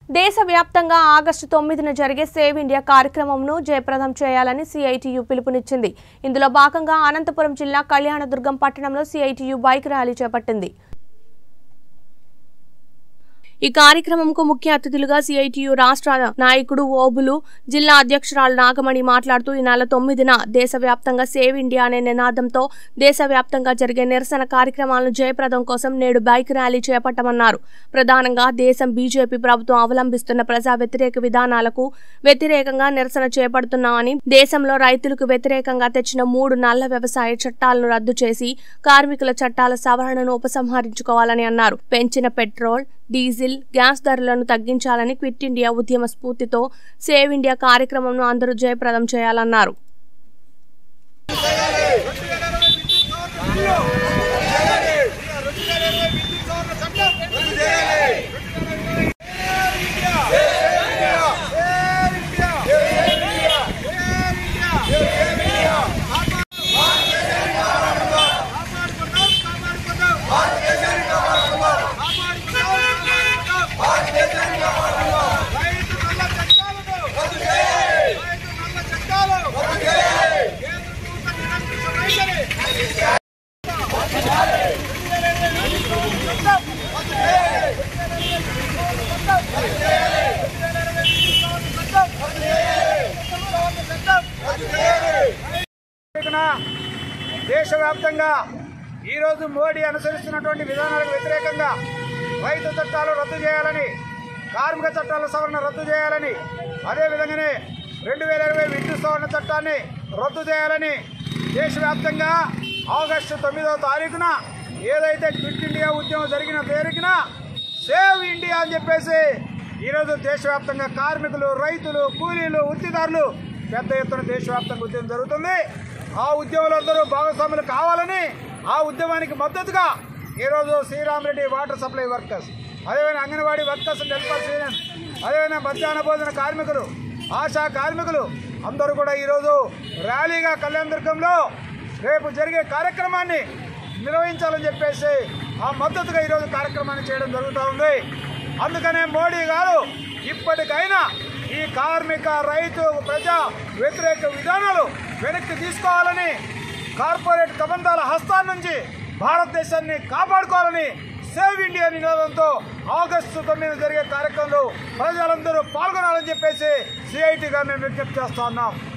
దేశవ్యాప్తంగా ఆగస్టు తొమ్మిదిన జరిగే సేవ్ ఇండియా కార్యక్రమంను జయప్రదం చేయాలని సిఐటియు పిలుపునిచ్చింది ఇందులో భాగంగా అనంతపురం జిల్లా కళ్యాణదుర్గం పట్టణంలో సిఐటియు బైక్ ర్యాలీ చేపట్టింది ఈ కార్యక్రమంకు ముఖ్య అతిథులుగా సిఐటియు రాష్ట్ర నాయకుడు ఓబులు జిల్లా అధ్యక్షురాలు నాగమణి మాట్లాడుతూ ఈ నెల తొమ్మిదిన దేశవ్యాప్తంగా సేవ్ ఇండియా అనే నినాదంతో దేశవ్యాప్తంగా జరిగే నిరసన కార్యక్రమాలను జయప్రదం కోసం నేడు బైక్ ర్యాలీ చేపట్టమన్నారు ప్రధానంగా దేశం బీజేపీ ప్రభుత్వం అవలంబిస్తున్న ప్రజా వ్యతిరేక విధానాలకు వ్యతిరేకంగా నిరసన చేపడుతున్నామని దేశంలో రైతులకు వ్యతిరేకంగా తెచ్చిన మూడు నల్ల వ్యవసాయ చట్టాలను రద్దు చేసి కార్మికుల చట్టాల సవరణను ఉపసంహరించుకోవాలని అన్నారు పెంచిన పెట్రోల్ డీజిల్ గ్యాస్ ధరలను తగ్గించాలని క్విట్ ఇండియా ఉద్యమ స్ఫూర్తితో సేవ్ ఇండియా కార్యక్రమంను అందరూ జయప్రదం చేయాలన్నారు వ్యతిరేకన దేశవ్యాప్తంగా ఈరోజు మోడీ అనుసరిస్తున్నటువంటి విధానాలకు వ్యతిరేకంగా రైతు చట్టాలు రద్దు చేయాలని కార్మిక చట్టాల సవరణ రద్దు చేయాలని అదేవిధంగానే రెండు వేల ఇరవై విద్యుత్ సవరణ చట్టాన్ని రద్దు చేయాలని దేశవ్యాప్తంగా ఆగస్టు తొమ్మిదవ తారీఖున ఏదైతే క్విట్ ఇండియా ఉద్యమం జరిగిన పేరుకిన సేవ్ ఇండియా అని చెప్పేసి ఈరోజు దేశవ్యాప్తంగా కార్మికులు రైతులు కూలీలు వృత్తిదారులు పెద్ద ఎత్తున దేశవ్యాప్తంగా ఉద్యమం జరుగుతుంది ఆ ఉద్యమంలో అందరూ భాగస్వాములు కావాలని ఆ ఉద్యమానికి మద్దతుగా ఈరోజు శ్రీరామరెడ్డి వాటర్ సప్లై వర్కర్స్ అదేవిధంగా Anganwadi workers and helpers union అదేవిధంగా మధ్యాహ్న భోజన కార్మికులు ఆశా కార్మికులు అందరూ కూడా ఈరోజు ర్యాలీగా కళ్యాణదుర్గంలో రేపు జరిగే కార్యక్రమాన్ని నిర్వహించాలని చెప్పేసి ఆ మద్దతుగా ఈరోజు కార్యక్రమాన్ని చేయడం జరుగుతూ ఉంది అందుకనే మోడీ గారు ఇప్పటికైనా ఈ కార్మిక రైతు ప్రజా వ్యతిరేక విధానాలు వెనక్కి తీసుకోవాలని కార్పొరేట్ కబంధాల హస్తాల నుంచి భారతదేశాన్ని కాపాడుకోవాలని సేవ్ ఇండియా నినాదంతో ఆగస్టు తొమ్మిది జరిగే కార్యక్రమంలో ప్రజలందరూ పాల్గొనాలని చెప్పేసి సిఐటిగా మేము విజ్ఞప్తి చేస్తా ఉన్నాం